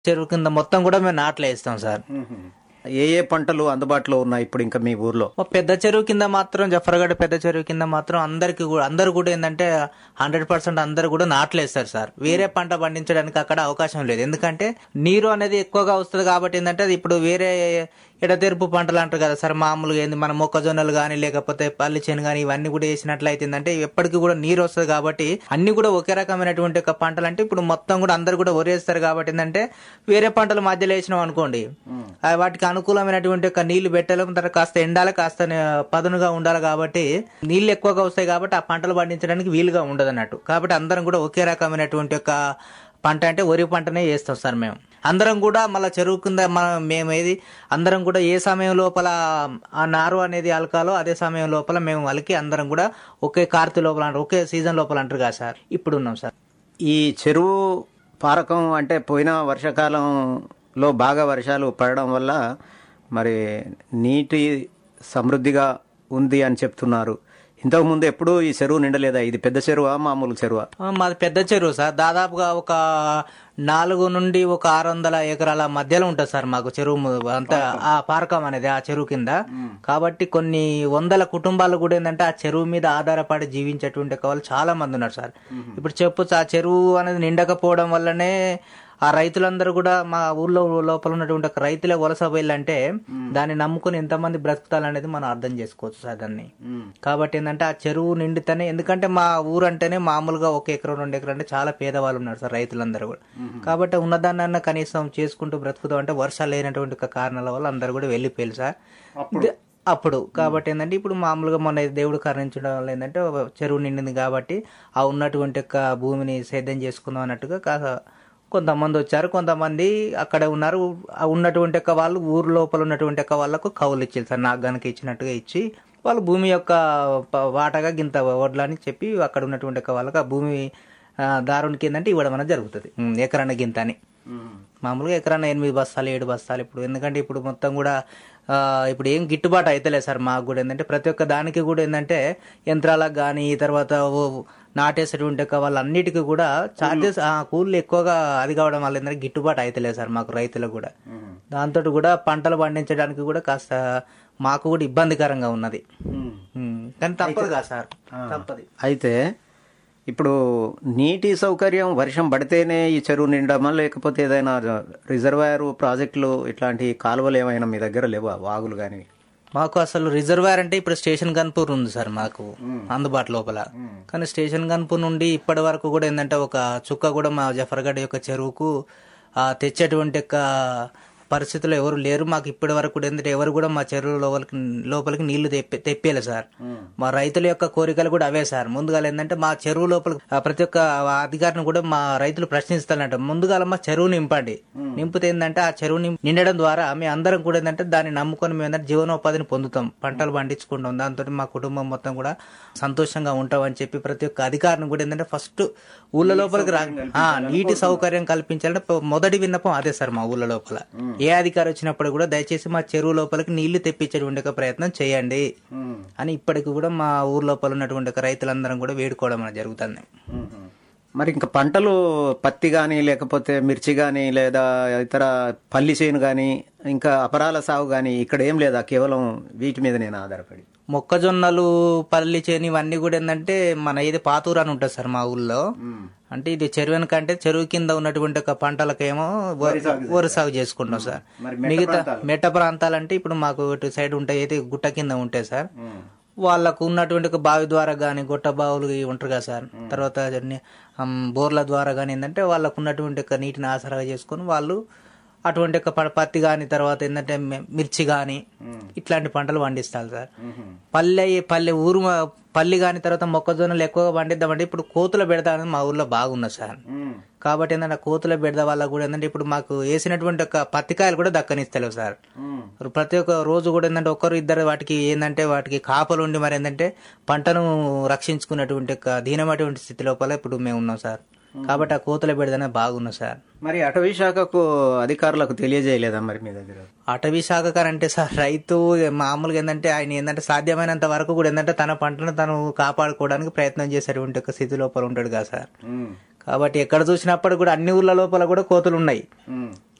చెరువు కింద మొత్తం కూడా మేము నాట్లు వేస్తాం సార్ ఏ ఏ పంటలు అందుబాటులో ఉన్నాయి ఇప్పుడు ఇంకా మీ ఊర్లో మా పెద్ద చెరువు కింద మాత్రం జఫర్గఢ్ పెద్ద చెరువు కింద మాత్రం అందరికి కూడా అందరు కూడా ఏంటంటే హండ్రెడ్ పర్సెంట్ అందరు కూడా నాట్లు వేస్తారు సార్ వేరే పంట పండించడానికి అక్కడ అవకాశం లేదు ఎందుకంటే నీరు అనేది ఎక్కువగా వస్తుంది కాబట్టి ఏంటంటే అది ఇప్పుడు వేరే ఎడతెరుపు పంటలు అంటారు కదా సార్ మామూలుగా ఏంది మన మొక్కజొన్నలు కానీ లేకపోతే పల్లి చేను కానీ ఇవన్నీ కూడా వేసినట్లయితే ఏంటంటే ఎప్పటికీ కూడా నీరు వస్తుంది కాబట్టి అన్ని కూడా ఒకే రకమైనటువంటి ఒక పంటలు అంటే ఇప్పుడు మొత్తం కూడా అందరు కూడా వరేస్తారు కాబట్టి ఏంటంటే వేరే పంటలు మధ్యలో వేసినాం అనుకోండి ఆ వాటికి అనుకూలమైనటువంటి ఒక నీళ్లు పెట్టలేము తర్వాత కాస్త ఎండాలి కాస్త నే- పదునుగా ఉండాలి కాబట్టి నీళ్లు ఎక్కువగా వస్తాయి కాబట్టి ఆ పంటలు పండించడానికి వీలుగా ఉండదు అన్నట్టు కాబట్టి అందరం కూడా ఒకే రకమైనటువంటి ఒక పంట అంటే వరి పంటనే వేస్తాం సార్ మేము అందరం కూడా మళ్ళీ చెరువు కింద మనం మేము ఏది అందరం కూడా ఏ సమయం లోపల ఆ నారు అనేది అలకాలో అదే సమయం లోపల మేము అలికి అందరం కూడా ఒకే కార్తీ లోపల అంటారు ఒకే సీజన్ లోపల అంటారు కదా సార్ ఇప్పుడు ఉన్నాం సార్ ఈ చెరువు పారకం అంటే పోయిన వర్షాకాలంలో బాగా వర్షాలు పడడం వల్ల మరి నీటి సమృద్ధిగా ఉంది అని చెప్తున్నారు ఇంతకు ముందు ఎప్పుడూ ఈ చెరువు నిండలేదా ఇది పెద్ద చెరువా మామూలు చెరువా ఆ, మాది పెద్ద చెరువు సార్ దాదాపుగా ఒక నాలుగు నుండి ఒక ఆరు వందల ఎకరాల మధ్యలో ఉంటుంది సార్ మాకు చెరువు ము- అంతా ఆ పారకం అనేది ఆ చెరువు కింద కాబట్టి కొన్ని వందల కుటుంబాలు కూడా ఏంటంటే ఆ చెరువు మీద ఆధారపడి జీవించేటువంటి వాళ్ళు చాలా మంది ఉన్నారు సార్ ఇప్పుడు చెప్పొచ్చు ఆ చెరువు అనేది నిండకపోవడం వల్లనే ఆ రైతులందరూ కూడా మా ఊర్లో లోపల ఉన్నటువంటి ఒక రైతులే వలస వెళ్ళంటే దాన్ని నమ్ముకుని ఎంతమంది బ్రతుకుతాలనేది మనం అర్థం చేసుకోవచ్చు సార్ దాన్ని కాబట్టి ఏంటంటే ఆ చెరువు నిండితేనే ఎందుకంటే మా ఊరు అంటేనే మామూలుగా ఒక ఎకరం రెండు ఎకరం అంటే చాలా పేదవాళ్ళు ఉన్నారు సార్ రైతులందరూ కూడా కాబట్టి ఉన్నదాన్న కనీసం చేసుకుంటూ బ్రతుకుతాం అంటే వర్షాలు లేనటువంటి ఒక కారణాల వల్ల అందరూ కూడా వెళ్ళిపోయారు సార్ ద- అప్పుడు కాబట్టి ఏంటంటే ఇప్పుడు మామూలుగా మొన్న దేవుడు కరుణించడం వల్ల ఏంటంటే ఒక చెరువు నిండింది కాబట్టి ఆ ఉన్నటువంటి ఒక భూమిని సేద్యం చేసుకుందాం అన్నట్టుగా కాస్త కొంతమంది వచ్చారు కొంతమంది అక్కడే ఉన్నారు ఆ ఉన్నటువంటి యొక్క వాళ్ళు ఊరు లోపల ఉన్నటువంటి యొక్క వాళ్ళకు కవులు ఇచ్చారు సార్ నాకు గనక ఇచ్చినట్టుగా ఇచ్చి వాళ్ళు భూమి యొక్క ప- వాటాగా గింత వడ్లని చెప్పి అక్కడ ఉన్నటువంటి యొక్క వాళ్ళకి ఆ భూమి ఆ, దారునికి ఏంటంటే ఇవ్వడం అనేది జరుగుతుంది ఉమ్, ఎకరాన గింత అని మామూలుగా ఎకరాన ఎనిమిది బస్తాలు ఏడు బస్తాలు ఇప్పుడు ఎందుకంటే ఇప్పుడు మొత్తం కూడా ఆ, ఇప్పుడు ఏం గిట్టుబాటు అయితలేదు సార్ మాకు కూడా ఏంటంటే ప్రతి ఒక్క దానికి కూడా ఏంటంటే యంత్రాలకు కానీ తర్వాత ఓ- నాటేసేటువంటి యొక్క వాళ్ళన్నిటికీ కూడా చార్జెస్ కూలీలు ఎక్కువగా అది కావడం వల్ల ఏంటంటే గిట్టుబాటు అయితలేదు సార్ మాకు రైతులకు కూడా దాంతో కూడా పంటలు పండించడానికి కూడా కాస్త మాకు కూడా ఇబ్బందికరంగా ఉన్నది ఉమ్, కానీ తప్పదు కదా సార్ తప్పది అయితే ఇప్పుడు నీటి సౌకర్యం వర్షం పడితేనే ఈ చెరువు నిండమా లేకపోతే ఏదైనా రిజర్వాయర్ ప్రాజెక్టులు ఇట్లాంటి కాలువలు ఏమైనా మీ దగ్గర లేవా వాగులు కానీ మాకు అసలు రిజర్వాయర్ అంటే ఇప్పుడు స్టేషన్ గన్పూర్ ఉంది సార్ మాకు అందుబాటు లోపల కానీ స్టేషన్ గన్పూర్ నుండి ఇప్పటి వరకు కూడా ఏంటంటే ఒక చుక్క కూడా మా జఫర్గఢ్ యొక్క చెరువుకు ఆ, తెచ్చేటువంటి యొక్క పరిస్థితుల్లో ఎవరు లేరు మాకు ఇప్పటి వరకు కూడా ఏంటంటే ఎవరు కూడా మా చెరువు లోపలికి లోపలికి నీళ్లు తెప్పి తెప్పేయాలి సార్ మా రైతుల యొక్క కోరికలు కూడా అవే సార్ ముందుగా ఏంటంటే మా చెరువు లోపల ఆ, ప్రతి ఒక్క అధికారిని కూడా మా రైతులు ప్రశ్నిస్తారంట ముందుగా మా చెరువు నింపండి నింపితే ఏంటంటే ఆ చెరువు నిం- నిండడం ద్వారా మేము అందరం కూడా ఏంటంటే దాన్ని నమ్ముకొని మేము ఏంటంటే జీవనోపాధిని పొందుతాం పంటలు పండించుకుంటాం దాంతో మా కుటుంబం మొత్తం కూడా సంతోషంగా ఉంటాం అని చెప్పి ప్రతి ఒక్క అధికారిని కూడా ఏంటంటే ఫస్ట్ ఊళ్ళ లోపలికి రా ఆ, నీటి సౌకర్యం కల్పించాలంటే ప- మొదటి విన్నపం అదే సార్ మా ఊళ్ళ లోపల ఏ అధికారి వచ్చినప్పుడు కూడా దయచేసి మా చెరువు లోపలికి నీళ్లు తెప్పించేటువంటి ఒక ప్రయత్నం చేయండి అని ఇప్పటికి కూడా మా ఊరు లోపల ఉన్నటువంటి ఒక రైతులందరం కూడా వేడుకోవడం అనేది జరుగుతుంది మరి ఇంకా పంటలు పత్తి కానీ లేకపోతే మిర్చి కానీ లేదా ఇతర పల్లి చేను కానీ ఇంకా అపరాల సాగు కానీ ఇక్కడ ఏం లేదా కేవలం వీటి మీద నేను ఆధారపడి మొక్కజొన్నలు పల్లి చేని ఇవన్నీ కూడా ఏంటంటే మన ఇది పాతూరు అని ఉంటుంది సార్ మా ఊళ్ళో అంటే ఇది చెరువు కంటే చెరువు కింద ఉన్నటువంటి ఒక పంటలకేమో వ- వరి సాగు చేసుకుంటాం సార్ మిగతా మెట్ట ప్రాంతాలంటే ఇప్పుడు మాకు ఇటు సైడ్ ఉంటాయి అయితే గుట్ట కింద ఉంటాయి సార్ వాళ్ళకు ఉన్నటువంటి ఒక బావి ద్వారా కానీ గొట్ట బావులు ఇవి ఉంటారు కదా సార్ తర్వాత అన్ని, ఆమ్, బోర్ల ద్వారా కానీ ఏంటంటే వాళ్ళకు ఉన్నటువంటి ఒక నీటిని ఆసరాగా చేసుకొని వాళ్ళు అటువంటి ఒక ప- పత్తి కానీ తర్వాత ఏంటంటే మె- మిర్చి కానీ ఇట్లాంటి పంటలు పండిస్తారు సార్ పల్లె పల్లె ఊరు మ- పల్లి కానీ తర్వాత మొక్కజొన్నలు ఎక్కువగా పండిద్దామంటే ఇప్పుడు కోతుల బెడద అనేది మా ఊర్లో బాగున్నది సార్ కాబట్టి ఏంటంటే ఆ కోతుల బెడద వల్ల కూడా ఏంటంటే ఇప్పుడు మాకు వేసినటువంటి ఒక పత్తికాయలు కూడా దక్కనిస్తలేవు సార్ ప్రతి ఒక్క రోజు కూడా ఏంటంటే ఒకరు ఇద్దరు వాటికి ఏంటంటే వాటికి కాపలు ఉండి మరి ఏంటంటే పంటను రక్షించుకున్నటువంటి ఒక దీనమైనటువంటి స్థితి లోపల ఇప్పుడు మేము ఉన్నాం సార్ కాబట్టి ఆ కోతుల బెడదనే బాగున్నది సార్ మరి అటవీ శాఖకు అధికారులకు తెలియజేయలేదా మరి మీ దగ్గర అటవీ శాఖకారు అంటే సార్ రైతు మామూలుగా ఏంటంటే ఆయన ఏంటంటే సాధ్యమైనంత వరకు కూడా ఏంటంటే తన పంటను తను కాపాడుకోవడానికి ప్రయత్నం చేసేటువంటి ఒక స్థితి లోపల ఉంటాడు కదా సార్ కాబట్టి ఎక్కడ చూసినప్పుడు కూడా అన్ని ఊర్ల లోపల కూడా కోతులు ఉన్నాయి